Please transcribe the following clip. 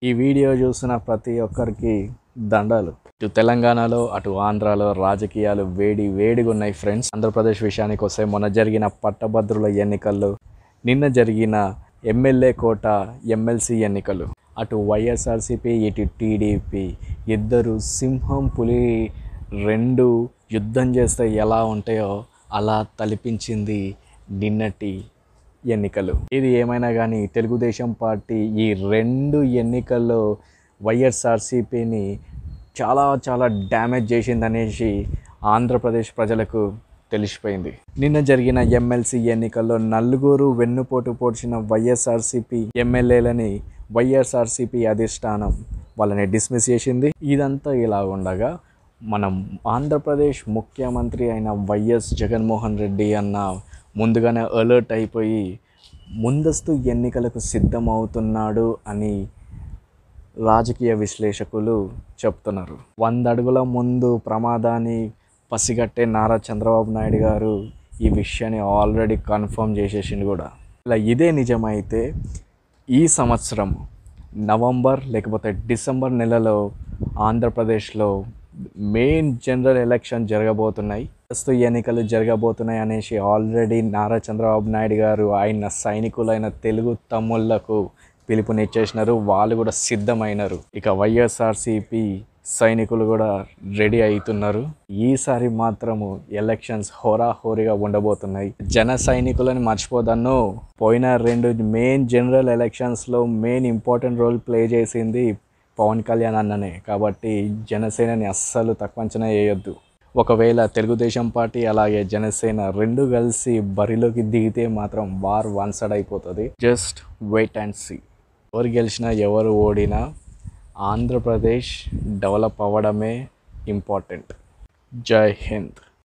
ఈ వీడియో చూసిన ప్రతి ఒక్కరికి దండాలు ఇటు తెలంగాణలో అటు ఆంధ్రాలో రాజకీయాలు వేడి వేడిగా ఉన్నాయి ఫ్రెండ్స్ ఆంధ్రప్రదేశ్ విషయానికి వస్తే మొన్న జరిగిన పట్టభద్రుల ఎన్నికల్లో నిన్న జరిగిన ఎమ్మెల్యే కోట ఎమ్మెల్సీ ఎన్నికలు అటు వైఎస్ఆర్సీపీ ఇటు టీడీపీ ఇద్దరు సింహం పులి రెండు యుద్ధం చేస్తే ఎలా ఉంటాయో అలా తలిపించింది నిన్నటి ఎన్నికలు ఇది ఏమైనా కానీ తెలుగుదేశం పార్టీ ఈ రెండు ఎన్నికల్లో వైఎస్ఆర్సీపీని చాలా చాలా డ్యామేజ్ చేసిందనేసి ఆంధ్రప్రదేశ్ ప్రజలకు తెలిసిపోయింది నిన్న జరిగిన ఎమ్మెల్సీ ఎన్నికల్లో నలుగురు వెన్నుపోటు పొడిచిన వైఎస్ఆర్సీపీ ఎమ్మెల్యేలని వైఎస్ఆర్సీపీ అధిష్టానం వాళ్ళని డిస్మిస్ చేసింది ఇదంతా ఇలా ఉండగా మనం ఆంధ్రప్రదేశ్ ముఖ్యమంత్రి అయిన వైఎస్ జగన్మోహన్ రెడ్డి అన్న ముందుగానే అలర్ట్ అయిపోయి ముందస్తు ఎన్నికలకు సిద్ధమవుతున్నాడు అని రాజకీయ విశ్లేషకులు చెప్తున్నారు వంద అడుగుల ముందు ప్రమాదాన్ని పసిగట్టే నారా చంద్రబాబు నాయుడు గారు ఈ విషయాన్ని ఆల్రెడీ కన్ఫర్మ్ చేసేసింది కూడా ఇలా ఇదే నిజమైతే ఈ సంవత్సరం నవంబర్ లేకపోతే డిసెంబర్ నెలలో ఆంధ్రప్రదేశ్లో మెయిన్ జనరల్ ఎలక్షన్ జరగబోతున్నాయి ప్రస్తుత ఎన్నికలు జరగబోతున్నాయి అనేసి ఆల్రెడీ నారా చంద్రబాబు నాయుడు గారు ఆయన సైనికులైన తెలుగు తమ్ముళ్లకు పిలుపునిచ్చేసినారు వాళ్ళు కూడా సిద్ధమైనారు ఇక వైఎస్ఆర్సిపి సైనికులు కూడా రెడీ అవుతున్నారు ఈసారి మాత్రము ఎలక్షన్స్ హోరాహోరీగా ఉండబోతున్నాయి జన సైనికులని మర్చిపోదన్ను పోయిన రెండు మెయిన్ జనరల్ ఎలక్షన్స్లో మెయిన్ ఇంపార్టెంట్ రోల్ ప్లే చేసింది పవన్ కళ్యాణ్ అన్ననే కాబట్టి జనసేనని అస్సలు తక్కువ అంచనా వేయొద్దు ఒకవేళ తెలుగుదేశం పార్టీ అలాగే జనసేన రెండు కలిసి బరిలోకి దిగితే మాత్రం వార్ వన్ సైడ్ అయిపోతుంది జస్ట్ వెయిట్ అండ్ సీ ఎవరు గెలిచినా ఎవరు ఓడినా ఆంధ్రప్రదేశ్ డెవలప్ అవ్వడమే ఇంపార్టెంట్ జై హింద్